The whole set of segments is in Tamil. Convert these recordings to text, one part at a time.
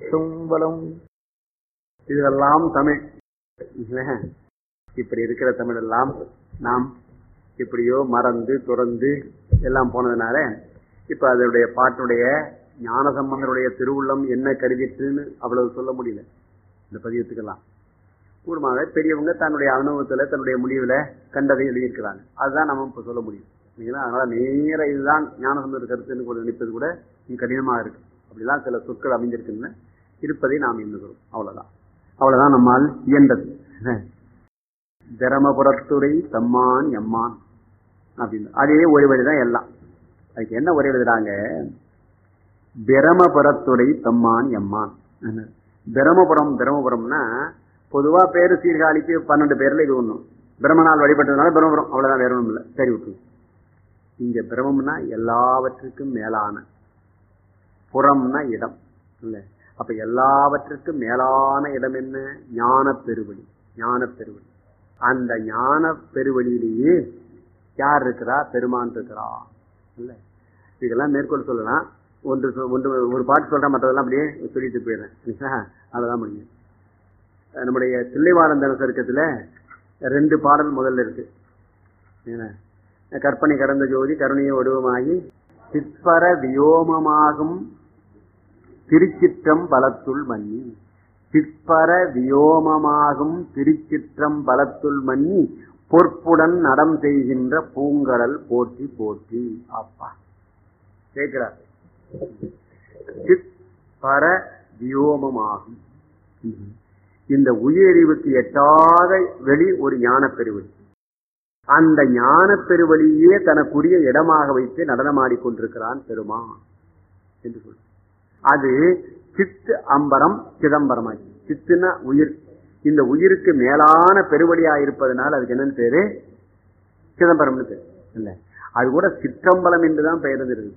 பேசும் வளம் இதெல்லாம் தமிழ் இல்ல? இப்படி இருக்கிற தமிழ் எல்லாம் நாம் எப்படியோ மறந்து துறந்து எல்லாம் போனதுனால இப்ப அதனுடைய பாட்டுடைய ஞானசம்பந்தருடைய திருவுள்ளம் என்ன கருதிட்டுன்னு அவ்வளவு சொல்ல முடியல இந்த பதியத்துக்கெல்லாம் கூடுமாக பெரியவங்க தன்னுடைய அனுபவத்துல தன்னுடைய முடிவுல கண்டதை எழுதியிருக்கிறாங்க அதுதான் நம்ம இப்ப சொல்ல முடியும் சரிங்களா அதனால நேர இதுதான் ஞானசம்பந்தர் கருத்துன்னு கூட நினைப்பது கூட இன்னும் கடினமா இருக்கு அப்படிலாம் சில சொற்கள் அமைஞ்சிருக்குன்னு இருப்பதை நாம் எண்ணுகிறோம் அவ்வளவுதான் அவ்வளவுதான் நம்மால் இயன்றது தரமபுரத்துறை தம்மான் எம்மான் அப்படின்னு அதே ஒரு வழிதான் எல்லாம் அதுக்கு என்ன ஒரே எழுதுறாங்க பிரமபுரத்துறை தம்மான் எம்மான் பிரமபுரம் பிரமபுரம்னா பொதுவா பேரு சீர்காழிக்கு பன்னெண்டு பேர்ல இது ஒண்ணும் பிரம்மனால் வழிபட்டதுனால பிரம்மபுரம் அவ்வளவுதான் வேற ஒண்ணும் இல்லை சரி விட்டு இங்க பிரமம்னா எல்லாவற்றுக்கும் மேலான புறம்னா இடம் இல்ல அப்ப எல்லாவற்றுக்கும் மேலான இடம் என்ன ஞான பெருவழி ஞான பெருவழி அந்த ஞான பெருவழியிலேயே யார் இருக்கிறா பெருமான் இருக்கிறா இல்ல இதெல்லாம் மேற்கொள் சொல்லலாம் ஒன்று சொ- ஒன்று ஒரு பாட்டு சொல்றேன் மற்றதெல்லாம் அப்படியே சொல்லிட்டு போயிடுறேன் சரிங்களா? அவ்வளவுதான் முடியும் அஹ் நம்முடைய தில்லைவாழந்தன சருக்கத்துல ரெண்டு பாடல் முதல்ல இருக்கு என்ன? கற்பனை கடந்த ஜோதி கருணைய வடிவமாகி சிற்பர வியோமமாகும் திருச்சிற்றம் பலத்துள் மன்னி சிற்பர வியோமமாகும் திருச்சிற்றம் பலத்துள் மன்னி பொற்புடன் நடம் செய்கின்ற பூங்கடல் போற்றி போற்றி அப்பா கேட்கிறார் சிற்பர வியோமமாகும் இந்த உயிரறிவுக்கு எட்டாத வெளி ஒரு ஞான பெருவழி அந்த ஞான பெருவழியே தனக்குரிய இடமாக வைத்து நடனமாடிக் கொண்டிருக்கிறான் பெருமான் என்று சொல்லு அது சித்து அம்பரம் சிதம்பரமாச்சு சித்துனா உயிர் இந்த உயிருக்கு மேலான பெருவழியா இருப்பதனால அதுக்கு என்னன்னு பேரு சிதம்பரம்னு பேரு இல்ல அது கூட சிற்றம்பலம் என்றுதான் பெயர் இருக்குது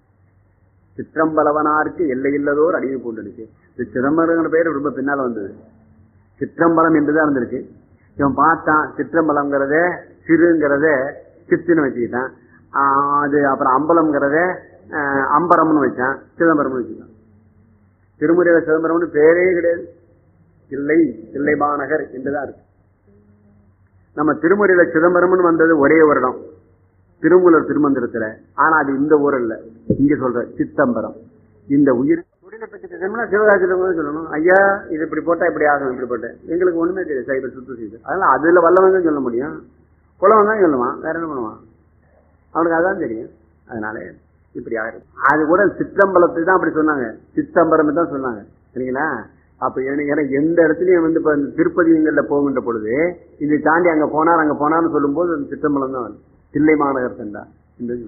சிற்றம்பலவனாருக்கு எல்லையில்லதோர் அடிமை பூண்டுச்சு இந்த சிதம்பரங்கிற பெயர் ரொம்ப பின்னால வந்தது சிற்றம்பலம் என்றுதான் இருந்திருக்கு இவன் பார்த்தான் சிற்றம்பலம்ங்கிறத சிறுங்கிறத சித்துன்னு வச்சுக்கிட்டான் ஆஹ் அது அப்புறம் அம்பலம்ங்கிறத ஆஹ் அம்பரம்னு வச்சான் சிதம்பரம்னு வச்சுக்கிட்டான் திருமுறையில சிதம்பரம்னு பேரே கிடையாது தில்லை தில்லை மாநகர் என்றுதான் இருக்கு நம்ம திருமுறையில சிதம்பரம்னு வந்தது ஒரே வருடம் திருமூலர் திருமந்திரத்துல ஆனா அது இந்த ஊர் இல்ல இங்க சொல்ற சித்தம்பரம் இந்த உயிர் தொழிலை பற்றி பேசணும்னா சிவகாசியில சொல்லணும் ஐயா இது இப்படி போட்டா இப்படி ஆகும் இப்படி போட்டேன் எங்களுக்கு ஒண்ணுமே தெரியாது சைபர் சுத்த செய்து அதனால அதுல வல்லவன் தான் சொல்ல முடியும் குலவன் தான் சொல்லுவான் வேற என்ன பண்ணுவான் அவனுக்கு அதான் தெரியும் அதனால இப்படி ஆயிரும் அது கூட சிற்றம்பலத்தை தான் அப்படி சொன்னாங்க சித்தம்பரம் தான் சொன்னாங்க சரிங்களா அப்ப எனக்கு ஏன்னா எந்த இடத்துலயும் வந்து இப்ப இந்த திருப்பதிங்கள்ல போகின்ற பொழுது இதை தாண்டி அங்க போனார் அங்க போனார்னு சொல்லும்போது அந்த சிற்றம்பலம் தான் வரும். தில்லை மாநகர் தண்டா இந்த இது.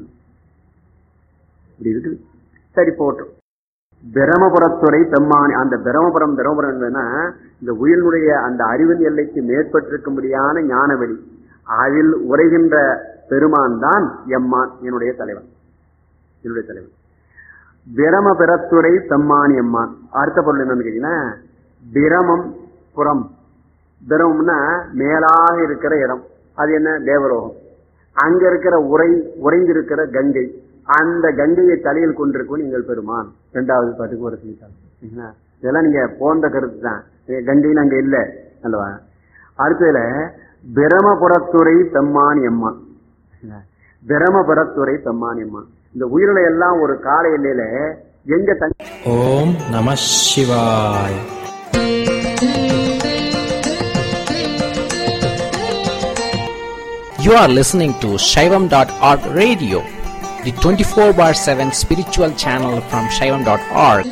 இப்படி இருக்குது சரி போட்டோம் பிரமபுரத்துறை பெம்மானி அந்த பிரமபுரம் பிரமபுரம் என்பதுன்னா இந்த உயிரினுடைய அந்த அறிவின் எல்லைக்கு மேற்பட்டிருக்கும்படியான ஞானவெளி அதில் உரைகின்ற பெருமான் தான் எம்மான் என்னுடைய தலைவன் என்னுடைய தலைவன் பிரமபுரத்துறை பெம்மானி எம்மான் அடுத்த பொருள் என்னன்னு கேட்டீங்கன்னா பிரமம் புறம் பிரமம்னா மேலாக இருக்கிற இடம் அது என்ன தேவலோகம் அங்க இருக்கிற உரை உறைந்திருக்கிற கங்கை அந்த கங்கையை தலையில் கொண்டிருக்கும் நீங்கள் பெருமான் இரண்டாவது பாட்டுக்கு ஒரு சொல்லிட்டாங்க சரிங்களா? இதெல்லாம் நீங்க போன்ற கருத்து தான் கங்கைன்னு அங்க இல்ல அல்லவா அடுத்ததுல பிரமபுரத்துறை பெம்மான் எம்மான் சரிங்களா? பிரமபுரத்துறை பெம்மான் எம்மான் இந்த உயிரிலை எல்லாம் ஒரு கால எல்லையில எங்க தங்கி ஓம் நம சிவாய் You are listening to Shaivam.org radio, the 24 bar 7 spiritual channel from Shaivam.org.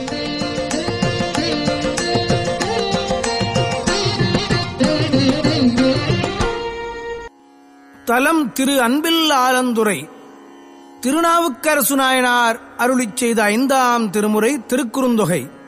தலம் திரு அன்பில் ஆலந்துரை திருநாவுக்கரசு நாயனார் அருளிச் செய்த ஐந்தாம் திருமுறை திருக்குறுந்தொகை